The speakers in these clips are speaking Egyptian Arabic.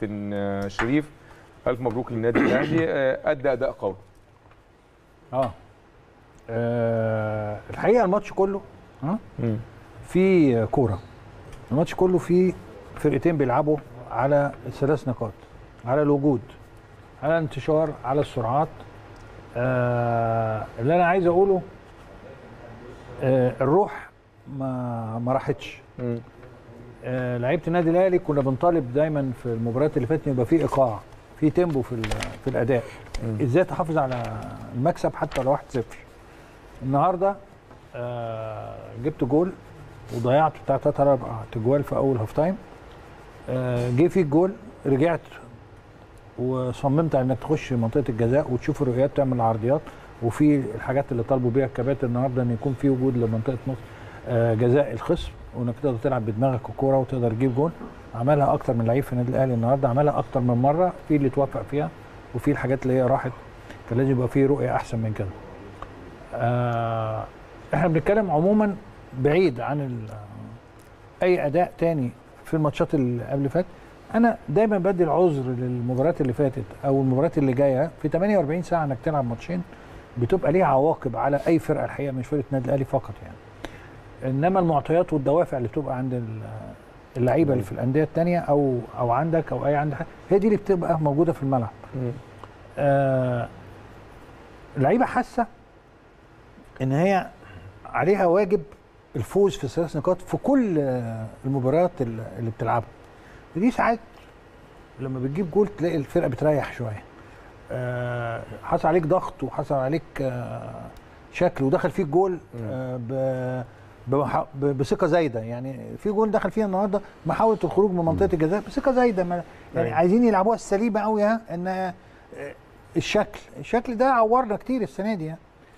كابتن آه، شريف الف مبروك للنادي الاهلي آه، ادى اداء قوي اه آه، الحقيقه الماتش كله ها في كوره الماتش كله فيه فرقتين بيلعبوا على الثلاث نقاط على الوجود على الانتشار على السرعات آه اللي انا عايز اقوله آه الروح ما ما راحتش مم. آه لعيبه النادي الاهلي كنا بنطالب دايما في المباريات اللي فاتت إن يبقى في ايقاع في تيمبو في ال- في الاداء ازاي تحافظ على المكسب حتى لو 1-0 النهارده آه جبت جول وضيعت بتاع ثلاث اربع تجوال في اول هاف تايم آه جه فيك جول رجعت وصممت على انك تخش منطقه الجزاء وتشوف الرؤيات تعمل عرضيات وفي الحاجات اللي طالبوا بيها الكباتن النهارده ان يكون في وجود لمنطقه نص آه جزاء الخصم وانك تقدر تلعب بدماغك الكوره وتقدر تجيب جول عملها اكتر من لعيب في النادي الاهلي النهارده عملها اكتر من مره في اللي توفق فيها وفي الحاجات اللي هي راحت كان لازم يبقى في رؤيه احسن من كده آه احنا بنتكلم عموما بعيد عن ال- اي اداء تاني في الماتشات اللي قبل فات انا دايما بدي العذر للمباريات اللي فاتت او المباريات اللي جايه في 48 ساعه انك تلعب ماتشين بتبقى ليها عواقب على اي فرقه الحقيقه مش فرقه النادي الاهلي فقط يعني انما المعطيات والدوافع اللي بتبقى عند ال- اللعيبه اللي في الانديه الثانيه او او عندك او اي عند حد هي دي اللي بتبقى موجوده في الملعب مم. آه اللعيبه حاسه ان هي عليها واجب الفوز في الثلاث نقاط في كل آه، المباريات اللي اللي بتلعبها دي ساعات لما بتجيب جول تلاقي الفرقه بتريح شويه آه حصل عليك ضغط وحصل عليك آه شكل ودخل فيك جول آه ب- بمح- ب- بثقه زايده يعني في جول دخل فيها النهارده محاوله الخروج من منطقه الجزاء بثقه زايده ما- يعني أيوة. عايزين يلعبوها السليمه قوي ها ان آه، الشكل الشكل ده عورنا كتير السنه دي يعني.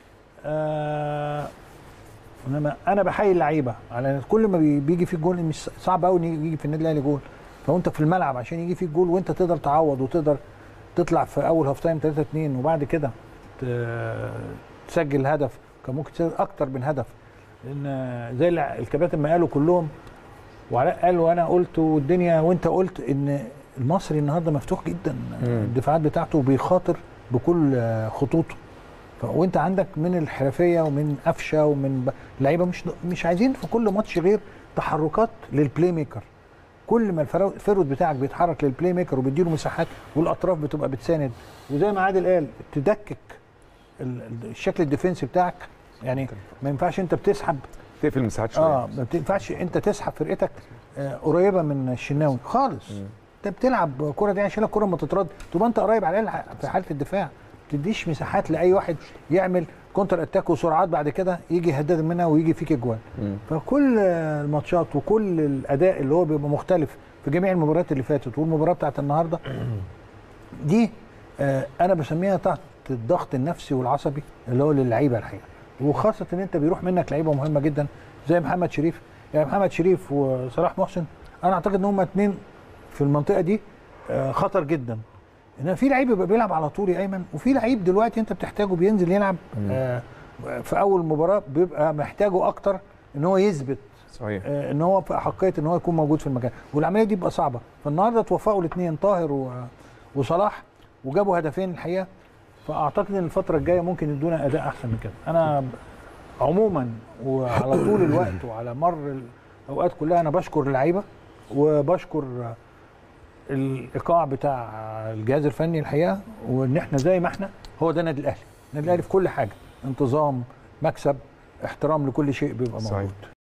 آه انما انا بحيي اللعيبه على إن كل ما بي- بيجي فيك جول مش صعب قوي ان يجي في النادي الاهلي جول فانت في الملعب عشان يجي فيك جول وانت تقدر تعوض وتقدر تطلع في اول هاف تايم 3 2 وبعد كده ت- تسجل هدف كان ممكن تسجل اكتر من هدف لان زي اللي الكباتن ما قالوا كلهم وعلاء قال وانا قلت والدنيا وانت قلت ان المصري النهارده مفتوح جدا الدفاعات بتاعته بيخاطر بكل آه، خطوطه ف- وانت عندك من الحرفيه ومن قفشه ومن ب- لعيبه مش مش عايزين في كل ماتش غير تحركات للبلاي ميكر كل ما الفرو- الفرود بتاعك بيتحرك للبلاي ميكر وبيديله مساحات والاطراف بتبقى بتساند وزي ما عادل قال تدكك ال- ال- الشكل الديفنسي بتاعك يعني ما ينفعش انت بتسحب تقفل المساحات شويه اه ما بتنفعش انت تسحب فرقتك آه قريبه من الشناوي خالص انت بتلعب كره دي عشان الكره ما تترد تبقى انت قريب على الأقل في حاله الدفاع ما تديش مساحات لاي واحد يعمل كونتر اتاك وسرعات بعد كده يجي يهدد منها ويجي فيك اجوان مم. فكل آه، الماتشات وكل الاداء اللي هو بيبقى مختلف في جميع المباريات اللي فاتت والمباراه بتاعت النهارده دي آه، انا بسميها تحت الضغط النفسي والعصبي اللي هو للعيبه الحقيقه وخاصه ان انت بيروح منك لعيبه مهمه جدا زي محمد شريف يعني محمد شريف وصلاح محسن انا اعتقد ان هم اتنين في المنطقه دي آه، خطر جدا ان في لعيب بيبقى بيلعب على طول يا ايمن وفي لعيب دلوقتي انت بتحتاجه بينزل يلعب آه، في اول مباراه بيبقى محتاجه اكتر ان هو يثبت صحيح آه، ان هو في احقيه ان هو يكون موجود في المكان والعمليه دي بتبقى صعبه فالنهارده توفقوا الاثنين طاهر و- وصلاح وجابوا هدفين الحقيقه فاعتقد ان الفتره الجايه ممكن يدونا اداء احسن من كده انا ب- عموما وعلى طول الوقت وعلى مر الاوقات كلها انا بشكر اللعيبه وبشكر آه، الايقاع بتاع الجهاز الفني الحقيقه وان احنا زي ما احنا هو ده النادي الاهلي النادي الاهلي في كل حاجه انتظام مكسب احترام لكل شيء بيبقى صحيح. موجود